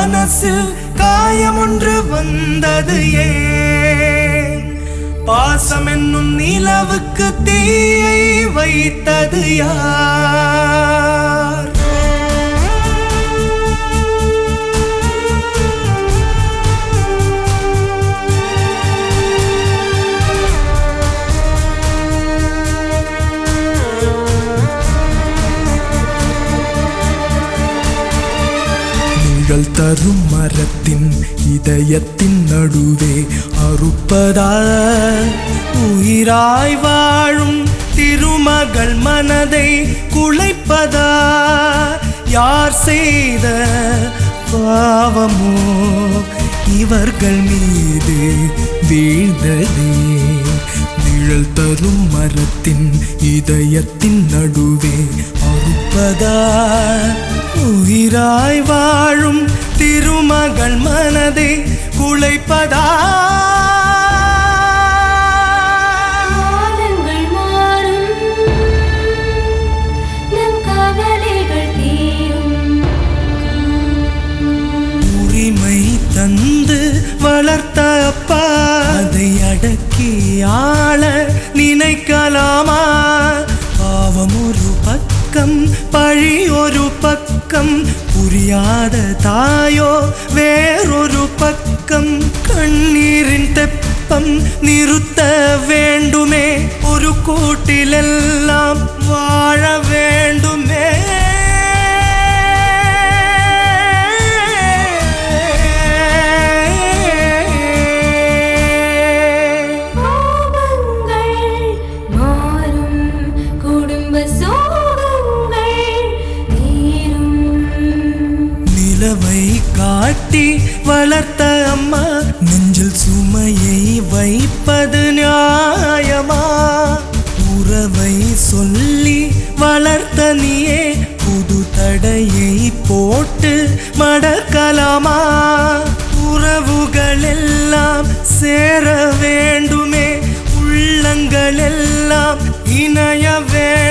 மனசில் காயம் ஒன்று வந்தது ஏன் பாசம் என்னும் நிலவுக்கு தீயை வைத்தது யார் நிழல் தரும் மரத்தின் இதயத்தின் நடுவே அறுப்பதா உயிராய் வாழும் திருமகள் மனதை குலைப்பதா யார் செய்த பாவமோ இவர்கள் மீது வீழ்ந்ததே நிழல் தரும் மரத்தின் இதயத்தின் நடுவே அறுப்பதா உயிராய் வாழும் திருமகள் மனதை குலைப்பதா காலங்கள் மாறும் நம் கவலைகள் தீரும் உரிமை தந்து வளர்த்த அப்பா அதை அடக்கி ஆள நினைக்கலாமா பாவம் ஒரு பக்கம் பழி ஒரு பக்கம் புரியாத தாயோ வேறொரு பக்கம் கண்ணீரின் தெப்பம் நிறுத்த வேண்டுமே ஒரு கூட்டிலெல்லாம் வாழ வேண்டுமே கோபங்கள் மாறும் குடும்ப சோகங்கள் தீரும் நிலவை காட்டி வளர்த்த அம்மா நெஞ்சில் சுமையை வைப்பது நியாயமா உறவை சொல்லி வளர்த்த நீயே புது தடையை போட்டு மடக்கலாமா உறவுகள் எல்லாம் சேர வேண்டுமே உள்ளங்கள் எல்லாம் இணைய வேண்டும்